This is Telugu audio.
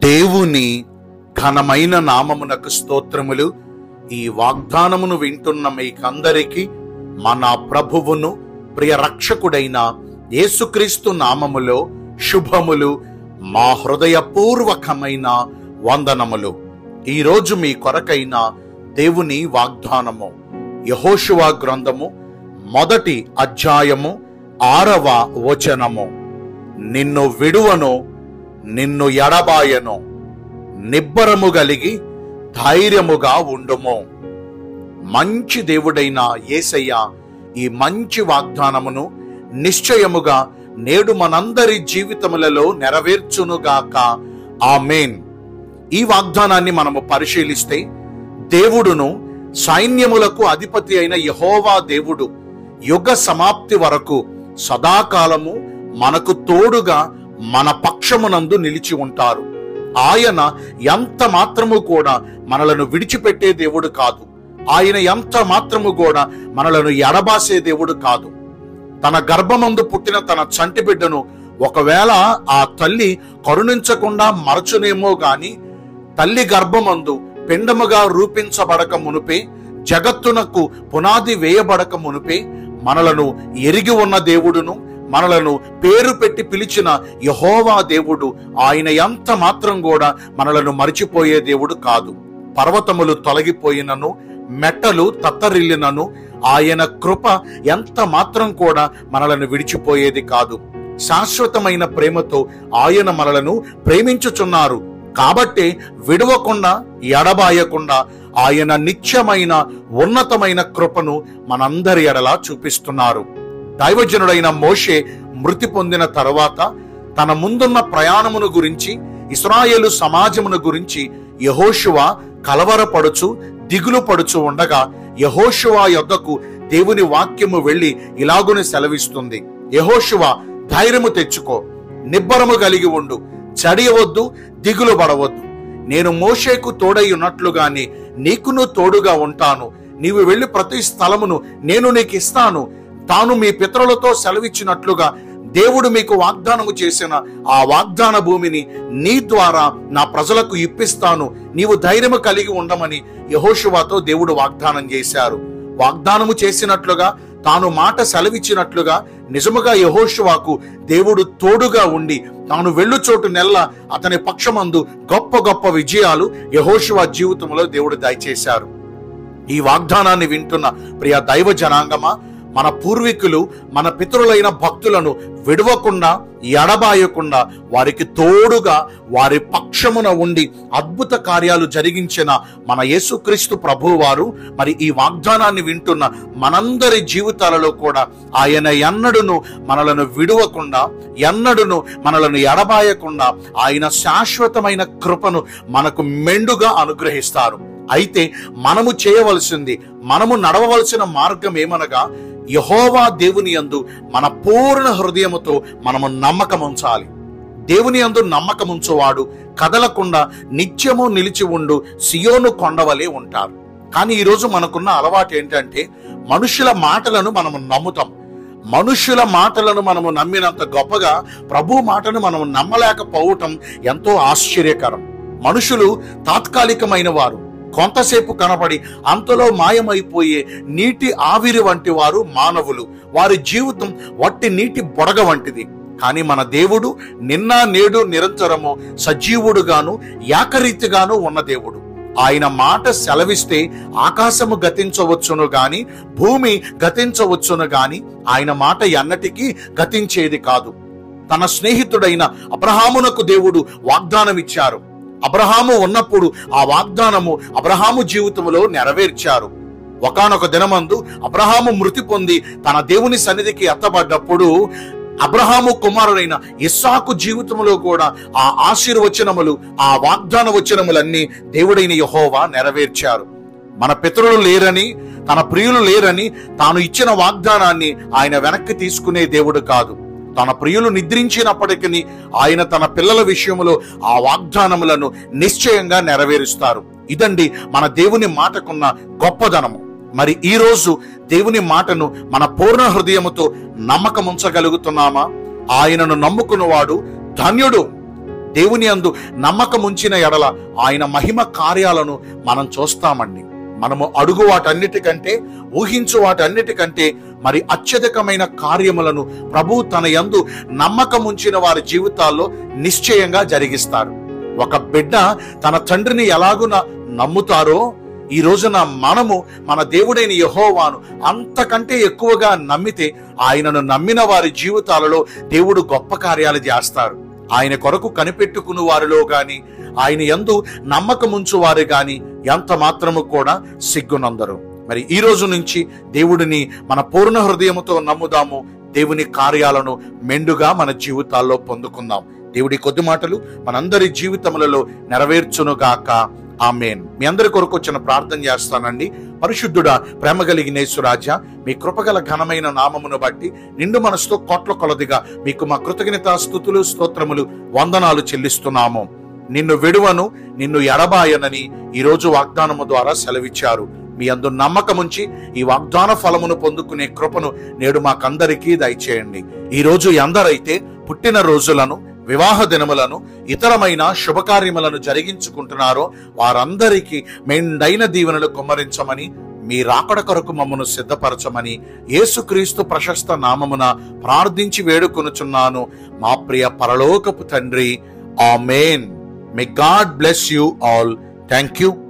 దేవుని ఘనమైన నామమునకు స్తోత్రములు ఈ వాగ్దానమును వింటున్న మీకందరికీ మన ప్రభువును ప్రియ రక్షకుడైన యేసుక్రీస్తు నామములో శుభములు మా హృదయపూర్వకమైన వందనములు ఈరోజు మీ కొరకైన దేవుని వాగ్దానము యహోషువ గ్రంథము మొదటి అధ్యాయము ఆరవ వచనము నిన్ను విడువను నిన్ను ఎడబాయను నిబ్బరము కలిగి ధైర్యముగా ఉండుము మంచి దేవుడైన యేసయ్య ఈ మంచి వాగ్దానమును నిశ్చయముగా నేడు మనందరి జీవితములలో నెరవేర్చునుగాక ఆమేన్ ఈ వాగ్దానాన్ని మనము పరిశీలిస్తే దేవుడును సైన్యములకు అధిపతి అయిన యహోవా దేవుడు యుగ సమాప్తి వరకు సదాకాలము మనకు తోడుగా మన పక్షమునందు నిలిచి ఉంటారు ఆయన ఎంత మాత్రము కూడా మనలను విడిచిపెట్టే దేవుడు కాదు ఆయన ఎంత మాత్రము కూడా మనలను ఎడబాసే దేవుడు కాదు తన గర్భమందు పుట్టిన తన చంటి బిడ్డను ఒకవేళ ఆ తల్లి కరుణించకుండా మరచునేమో గాని తల్లి గర్భమందు పిండముగా రూపించబడక మునుపే జగత్తునకు పునాది వేయబడక మునుపే మనలను ఎరిగి ఉన్న దేవుడును మనలను పేరు పెట్టి పిలిచిన యహోవా దేవుడు ఆయన ఎంత మాత్రం కూడా మనలను మరిచిపోయే దేవుడు కాదు పర్వతములు తొలగిపోయినను మెట్టలు తత్తరిల్లినను ఆయన కృప ఎంత మాత్రం కూడా మనలను విడిచిపోయేది కాదు శాశ్వతమైన ప్రేమతో ఆయన మనలను ప్రేమించుచున్నారు కాబట్టే విడవకుండా ఎడబాయకుండా ఆయన నిత్యమైన ఉన్నతమైన కృపను మనందరి ఎడలా చూపిస్తున్నారు దైవజనుడైన మోషే మృతి పొందిన తరువాత తన ముందున్న ప్రయాణమును గురించి ఇస్రాయేలు సమాజమును గురించి యహోషువ కలవరపడుచు దిగులు పడుచు ఉండగా యహోషువ యొద్దకు దేవుని వాక్యము వెళ్లి ఇలాగుని సెలవిస్తుంది యహోషువ ధైర్యము తెచ్చుకో నిబ్బరము కలిగి ఉండు చడియవద్దు దిగులు పడవద్దు నేను మోషేకు తోడై ఉన్నట్లుగానే నీకును తోడుగా ఉంటాను నీవు వెళ్లి ప్రతి స్థలమును నేను నీకు ఇస్తాను తాను మీ పితరులతో సెలవిచ్చినట్లుగా దేవుడు మీకు వాగ్దానము చేసిన ఆ వాగ్దాన భూమిని నీ ద్వారా నా ప్రజలకు ఇప్పిస్తాను నీవు ధైర్యము కలిగి ఉండమని యహోషువాతో దేవుడు వాగ్దానం చేశారు వాగ్దానము చేసినట్లుగా తాను మాట సెలవిచ్చినట్లుగా నిజముగా యహోషువాకు దేవుడు తోడుగా ఉండి తాను వెళ్ళు చోటు నెల్ల అతని పక్షమందు గొప్ప గొప్ప విజయాలు యహోషువా జీవితంలో దేవుడు దయచేశారు ఈ వాగ్దానాన్ని వింటున్న ప్రియ దైవ జనాంగమా మన పూర్వీకులు మన పితరులైన భక్తులను విడవకుండా ఎడబాయకుండా వారికి తోడుగా వారి పక్షమున ఉండి అద్భుత కార్యాలు జరిగించిన మన యేసుక్రీస్తు ప్రభువు వారు మరి ఈ వాగ్దానాన్ని వింటున్న మనందరి జీవితాలలో కూడా ఆయన ఎన్నడును మనలను విడవకుండా ఎన్నడును మనలను ఎడబాయకుండా ఆయన శాశ్వతమైన కృపను మనకు మెండుగా అనుగ్రహిస్తారు అయితే మనము చేయవలసింది మనము నడవవలసిన మార్గం ఏమనగా యహోవా దేవుని యందు మన పూర్ణ హృదయముతో మనము నమ్మకం ఉంచాలి దేవుని యందు నమ్మకం ఉంచువాడు కదలకుండా నిత్యము నిలిచి ఉండు సియోను కొండవలే ఉంటారు కానీ ఈరోజు మనకున్న అలవాటు ఏంటంటే మనుషుల మాటలను మనము నమ్ముతాం మనుషుల మాటలను మనము నమ్మినంత గొప్పగా ప్రభు మాటను మనము నమ్మలేకపోవటం ఎంతో ఆశ్చర్యకరం మనుషులు తాత్కాలికమైన వారు కొంతసేపు కనబడి అంతలో మాయమైపోయే నీటి ఆవిరి వంటి వారు మానవులు వారి జీవితం వట్టి నీటి బొడగ వంటిది కానీ మన దేవుడు నిన్న నేడు నిరంతరము సజీవుడుగాను ఏకరీతిగాను ఉన్న దేవుడు ఆయన మాట సెలవిస్తే ఆకాశము గతించవచ్చును గాని భూమి గతించవచ్చును గాని ఆయన మాట ఎన్నటికీ గతించేది కాదు తన స్నేహితుడైన అబ్రహామునకు దేవుడు వాగ్దానం ఇచ్చారు అబ్రహాము ఉన్నప్పుడు ఆ వాగ్దానము అబ్రహాము జీవితంలో నెరవేర్చారు ఒకనొక దినమందు అబ్రహాము మృతి పొంది తన దేవుని సన్నిధికి ఎత్తబడ్డప్పుడు అబ్రహాము కుమారుడైన ఇస్సాకు జీవితంలో కూడా ఆ ఆశీర్వచనములు ఆ వాగ్దాన వచనములన్నీ దేవుడైన యహోవా నెరవేర్చారు మన పితరులు లేరని తన ప్రియులు లేరని తాను ఇచ్చిన వాగ్దానాన్ని ఆయన వెనక్కి తీసుకునే దేవుడు కాదు తన ప్రియులు నిద్రించినప్పటికీ ఆయన తన పిల్లల విషయంలో ఆ వాగ్దానములను నిశ్చయంగా నెరవేరుస్తారు ఇదండి మన దేవుని మాటకున్న గొప్పదనము మరి ఈ రోజు దేవుని మాటను మన పూర్ణ హృదయముతో నమ్మకం ఉంచగలుగుతున్నామా ఆయనను నమ్ముకున్నవాడు ధన్యుడు దేవుని అందు నమ్మకం ఉంచిన ఎడల ఆయన మహిమ కార్యాలను మనం చూస్తామండి మనము అడుగు వాటన్నిటికంటే ఊహించు వాటన్నిటికంటే మరి అత్యధికమైన కార్యములను ప్రభు తన యందు నమ్మకం ఉంచిన వారి జీవితాల్లో నిశ్చయంగా జరిగిస్తారు ఒక బిడ్డ తన తండ్రిని ఎలాగున నమ్ముతారో ఈ రోజున మనము మన దేవుడైన యహోవాను అంతకంటే ఎక్కువగా నమ్మితే ఆయనను నమ్మిన వారి జీవితాలలో దేవుడు గొప్ప కార్యాలు చేస్తారు ఆయన కొరకు కనిపెట్టుకుని వారిలో గాని ఆయన యందు నమ్మకముంచు వారు గాని ఎంత మాత్రము కూడా సిగ్గునందరు మరి ఈ రోజు నుంచి దేవుడిని మన పూర్ణ హృదయముతో నమ్ముదాము దేవుని కార్యాలను మెండుగా మన జీవితాల్లో పొందుకుందాం దేవుడి కొద్ది మాటలు మనందరి జీవితములలో నెరవేర్చునుగాక ఆమెన్ మీ అందరి కొరకు వచ్చిన ప్రార్థన చేస్తానండి పరిశుద్ధుడా ప్రేమ కలిగిన యేసురాజ మీ కృపగల ఘనమైన నామమును బట్టి నిండు మనసుతో కోట్ల కొలదిగా మీకు మా కృతజ్ఞత స్థుతులు స్తోత్రములు వందనాలు చెల్లిస్తున్నాము నిన్ను విడువను నిన్ను ఎడబాయనని ఈ రోజు వాగ్దానము ద్వారా సెలవిచ్చారు మీ అందు నమ్మకముంచి ఈ వాగ్దాన ఫలమును పొందుకునే కృపను నేడు మాకందరికీ దయచేయండి ఈ రోజు ఎందరైతే పుట్టిన రోజులను వివాహ దినములను ఇతరమైన శుభకార్యములను జరిగించుకుంటున్నారో వారందరికీ మెండైన దీవెనలు కుమ్మరించమని మీ రాకడ కొరకు మమ్మను సిద్ధపరచమని యేసుక్రీస్తు ప్రశస్త నామమున ప్రార్థించి వేడుకొనుచున్నాను మా ప్రియ పరలోకపు తండ్రి amen may God bless you all thank you